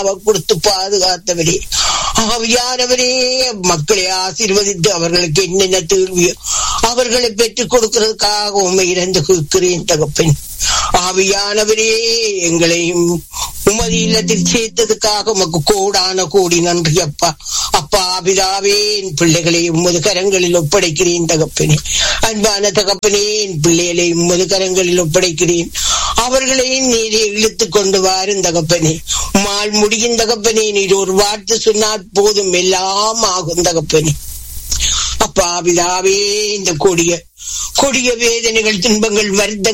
அவர் கொடுத்து பாதுகாத்தவரே ஆவியானவரே மக்களை ஆசீர்வதித்து அவர்களுக்கு என்னென்ன தீர்வியோ அவர்களை பெற்றுக் கொடுக்கிறதுக்காக உண்மை இறந்து கேட்கிறேன் தகப்பன் ஆவியானவரே எங்களையும் உமது இல்லத்தில் சேர்த்ததுக்காக உமக்கு கோடான கோடி நன்றி அப்பா அப்பா பிதாவே என் பிள்ளைகளை உமது கரங்களில் ஒப்படைக்கிறேன் தகப்பனே அன்பான தகப்பனே என் பிள்ளைகளை உமது கரங்களில் ஒப்படைக்கிறேன் அவர்களையும் நீரை இழுத்து கொண்டு வாரும் தகப்பனே மால் முடியும் தகப்பனே நீர் ஒரு வார்த்தை சொன்னால் போதும் எல்லாம் ஆகும் தகப்பனே அப்பா பிதாவே இந்த கொடிய கொடிய வேதனைகள் துன்பங்கள் வருத்தங்கள்